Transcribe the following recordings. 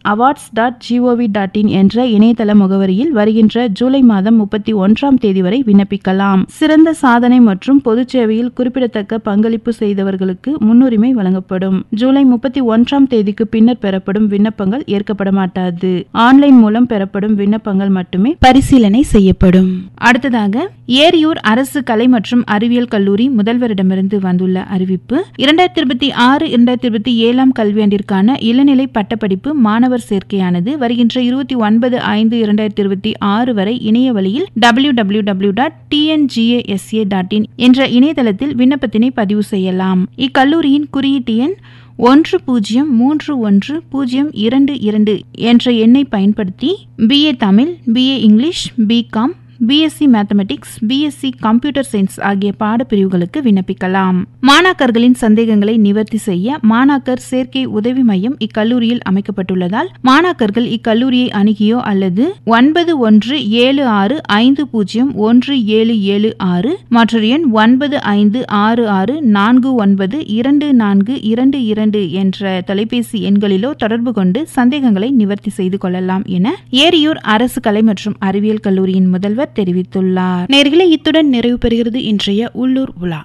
awards dot GOV dot in என்ற இணையதள முகவரியில் வருகின்ற ஜூலை மாதம் முப்பத்தி ஒன்றாம் தேதி வரை விண்ணப்பிக்கலாம் சிறந்த சாதனை மற்றும் பொதுச் சேவையில் குறிப்பிடத்தக்க பங்களிப்பு செய்தவர்களுக்கு முன்னுரிமை வழங்கப்படும் ஜூலை முப்பத்தி ஒன்றாம் தேதிக்கு பின்னர் பெறப்படும் விண்ணப்பங்கள் ஏற்கப்பட மாட்டாது ஆன்லைன் மூலம் பெறப்படும் விண்ணப்பங்கள் மட்டுமே பரிசீலனை செய்யப்படும் அடுத்ததாக ஏரியூர் அரசு கலை மற்றும் அறிவியல் கல்லூரி முதல்வரிடமிருந்து வந்துள்ள அறிவிப்பு இரண்டாயிரத்தி இருபத்தி ஆறு இரண்டாயிரத்தி இருபத்தி ஏழாம் கல்வியாண்டிற்கான இளநிலை பட்டப்படிப்பு மாணவர் சேர்க்கையானது வருகின்ற இருபத்தி ஒன்பது ஐந்து இரண்டாயிரத்தி இருபத்தி ஆறு வரை இணைய வழியில் W W W dot TNGASA dot in என்ற இணையதளத்தில் விண்ணப்பத்தினை பதிவு செய்யலாம் இக்கல்லூரியின் குறியீட்டு எண் ஒன்று பூஜ்ஜியம் மூன்று ஒன்று பூஜ்ஜியம் இரண்டு இரண்டு என்ற எண்ணை பயன்படுத்தி BA Tamil BA English BCom BSc mathematics BSc computer science ஆகிய பாடப்பிரிவுகளுக்கு விண்ணப்பிக்கலாம் மாணாக்கர்களின் சந்தேகங்களை நிவர்த்தி செய்ய மாணாக்கர் சேர்க்கை உதவி மையம் இக்கல்லூரியில் அமைக்கப்பட்டுள்ளதால் மாணாக்கர்கள் இக்கல்லூரியை அணுகியோ அல்லது ஒன்பது ஒன்று ஏழு ஆறு ஐந்து பூஜ்ஜியம் ஒன்று ஏழு ஏழு ஆறு மற்றொரு எண் ஒன்பது ஐந்து ஆறு ஆறு நான்கு ஒன்பது இரண்டு நான்கு இரண்டு இரண்டு என்ற தொலைபேசி எண்களிலோ தொடர்பு கொண்டு சந்தேகங்களை நிவர்த்தி செய்து கொள்ளலாம் என ஏரியூர் அரசு கலை மற்றும் அறிவியல் கல்லூரியின் முதல்வர் தெரிவித்துள்ளார் நேர்களே இத்துடன் நிறைவு பெறுகிறது இன்றைய உள்ளூர் உலா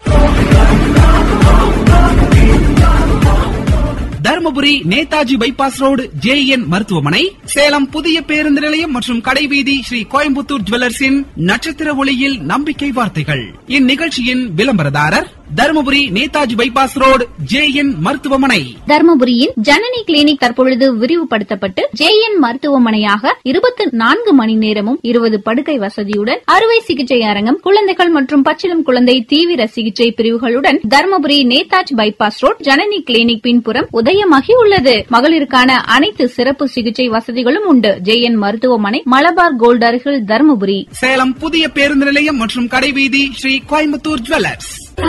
Dharmapuri Netaji bypass road JN மருத்துவமனை சேலம் புதிய பேருந்து நிலையம் மற்றும் கடைவீதி ஸ்ரீ கோயம்புத்தூர் ஜுவல்லர்ஸின் நட்சத்திர ஒளியில் நம்பிக்கை வார்த்தைகள் இந்நிகழ்ச்சியின் விளம்பரதாரர் Dharmapuri Netaji bypass road JN மருத்துவமனை தர்மபுரியின் ஜனனி கிளினிக் தற்பொழுது விரிவுபடுத்தப்பட்டு ஜேஎன் மருத்துவமனையாக இருபத்தி நான்கு மணி நேரமும் இருபது படுக்கை வசதியுடன் அறுவை சிகிச்சை அரங்கம் குழந்தைகள் மற்றும் பச்சிளம் குழந்தை தீவிர சிகிச்சை பிரிவுகளுடன் Dharmapuri Netaji bypass road Janani clinic பின்புறம் உதயமாகி உள்ளது மகளிருக்கான அனைத்து சிறப்பு சிகிச்சை வசதிகளும் உண்டு ஜேஎன் மருத்துவமனை மலபார் கோல்ட் அருகில் தர்மபுரி சேலம் புதிய பேருந்து நிலையம் மற்றும் கடைவீதி ஸ்ரீ கோயம்புத்தூர் ஜுவல்லர்ஸ்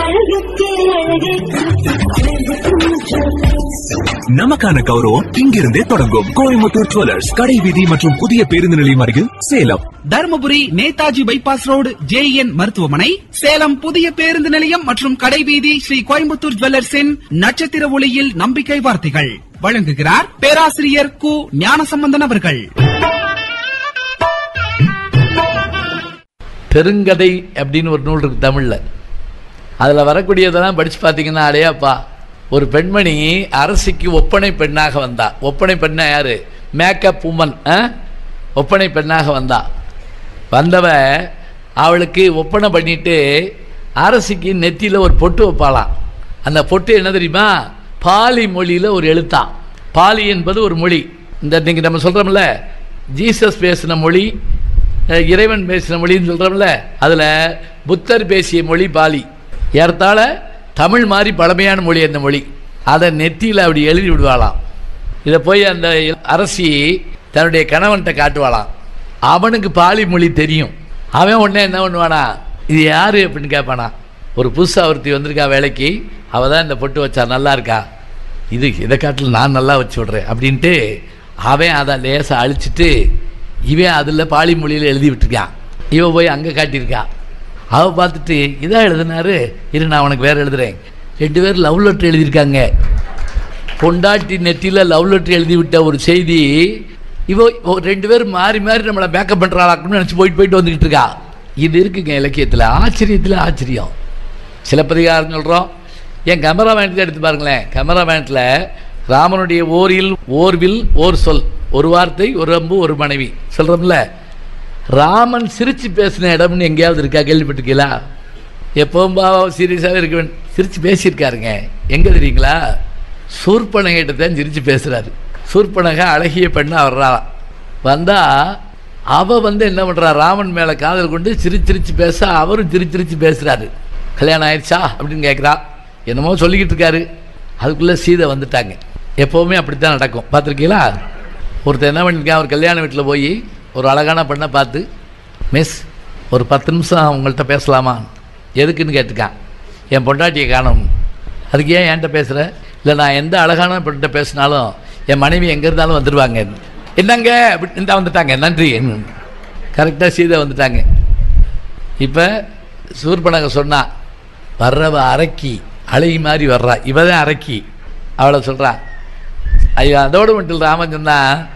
நமக்கான கௌரவம் இங்கிருந்தே தொடங்கும் கோயம்புத்தூர் ஜுவல்லர்ஸ் கடை வீதி மற்றும் புதிய பேருந்து நிலையம் அருகில் Salem Dharmapuri Netaji bypass road JN மருத்துவமனை சேலம் புதிய பேருந்து நிலையம் மற்றும் கடைவீதி ஸ்ரீ கோயம்புத்தூர் ஜுவல்லர்ஸின் நட்சத்திர ஒளியில் நம்பிக்கை வார்த்தைகள் வழங்குகிறார் பேராசிரியர் கு ஞானசம்பந்தன் அவர்கள் பெருங்கதை அப்படின்னு ஒரு நூல் இருக்கு தமிழில் அதில் வரக்கூடியதெல்லாம் படித்து பார்த்தீங்கன்னா அடையாப்பா ஒரு பெண்மணி அரசிக்கு ஒப்பனை பெண்ணாக வந்தா ஒப்பனை பெண்ணா யாரு மேக்கப் உமன் ஒப்பனை பெண்ணாக வந்தா வந்தவ அவளுக்கு ஒப்பனை பண்ணிட்டு அரசிக்கு நெத்தியில் ஒரு பொட்டு வைப்பாளாம் அந்த பொட்டு என்ன தெரியுமா பாலி மொழியில் ஒரு எழுத்தா பாலி என்பது ஒரு மொழி இந்த இன்னைக்கு நம்ம சொல்கிறோம்ல ஜீசஸ் பேசின மொழி அஹ், இறைவன் பேசின மொழின்னு சொல்கிறோம்ல அதில் புத்தர் பேசிய மொழி பாலி ஏறத்தாழ தமிழ் மாதிரி பழமையான மொழி அந்த மொழி அதை நெத்தியில் அப்படி எழுதி விடுவாளாம் இதை போய் அந்த அரசி தன்னுடைய கணவன்கிட்ட காட்டுவாளாம் அவனுக்கு பாலி மொழி தெரியும் அவன் உடனே என்ன பண்ணுவானா இது யாரு அப்படின்னு கேட்பானா ஒரு புதுசாக ஒருத்தி வந்திருக்கா வேலைக்கு அவள் தான் இந்த பொட்டு வச்சா நல்லா இருக்கா இது இதை காட்டில் நான் நல்லா வச்சு விட்றேன் அப்படின்ட்டு அவன் அதை லேசாக அழிச்சிட்டு இவன் அதில் பாலி மொழியில் எழுதி விட்டுருக்கான் இவன் போய் அங்கே காட்டியிருக்கான் அவ பார்த்துட்டு இதான் எழுதினாரு இரு நான் உனக்கு வேற எழுதுறேன் ரெண்டு பேரும் லவ் லெட்டர் எழுதியிருக்காங்க பொண்டாட்டி நெத்தியில் லவ் லெட்டர் எழுதி விட்ட ஒரு செய்தி இவ இவ ரெண்டு பேரும் மாறி மாறி நம்மளை மேக்கப் பண்ணுறாளாக்குன்னு நினச்சி போயிட்டு போயிட்டு வந்துக்கிட்டு இருக்கா இது இருக்குங்க இலக்கியத்தில் ஆச்சரியத்தில் ஆச்சரியம் சிலப்பதிகாரம் சொல்கிறோம் என் கேமரா வேண்டத்தை எடுத்து பாருங்களேன் கேமரா வேண்டில் ராமனுடைய ஓரில் ஓர்வில் ஓர் சொல் ஒரு வார்த்தை ஒரு அம்பு ஒரு மனைவி சொல்கிறோம்ல ராமன் சிரிச்சு பேசின இடம்னு எங்கேயாவது இருக்கா கேள்விப்பட்டிருக்கீங்களா எப்பவும் பாவா சீரியஸாகவே இருக்க வேண்டும் சிரிச்சு பேசியிருக்காருங்க எங்கே தெரியுங்களா சூர்பனகிட்ட தான் சிரிச்சு பேசுகிறாரு சூர்பனகை அழகிய பெண்ணா வர்றா வந்தா அவ வந்து என்ன பண்றா ராமன் மேல காதல் கொண்டு சிரிச்சு சிரிச்சு பேச அவரும் சிரிச்சு சிரிச்சு பேசுறாரு கல்யாணம் ஆயிடுச்சா அப்படின்னு கேட்குறா என்னமோ சொல்லிக்கிட்டு இருக்காரு அதுக்குள்ளே சீதை வந்துட்டாங்க எப்போவுமே அப்படித்தான் நடக்கும் பார்த்துருக்கீங்களா ஒருத்தர் என்ன பண்ணியிருக்கான் அவர் கல்யாண வீட்டில் போய் ஒரு அழகான பெண்ணை பார்த்து மிஸ் ஒரு பத்து நிமிஷம் உங்கள்கிட்ட பேசலாமா எதுக்குன்னு கேட்டுக்கான் என் பொண்டாட்டியை காணும் அதுக்கு ஏன் என்கிட்ட பேசுகிற இல்லை நான் எந்த அழகான பெண்கிட்ட பேசினாலும் என் மனைவி எங்கே இருந்தாலும் வந்துடுவாங்க என்னங்க அப்படி இந்த வந்துட்டாங்க நன்றி கரெக்டாக சீதை வந்துட்டாங்க இப்போ சூர்பனக சொன்னா வர்றவ அரக்கி அழகி மாதிரி வர்றா இவ தான் அரக்கி அவளை சொல்கிறா ஐயோ அதோடு மட்டும் ராமன் சொன்னா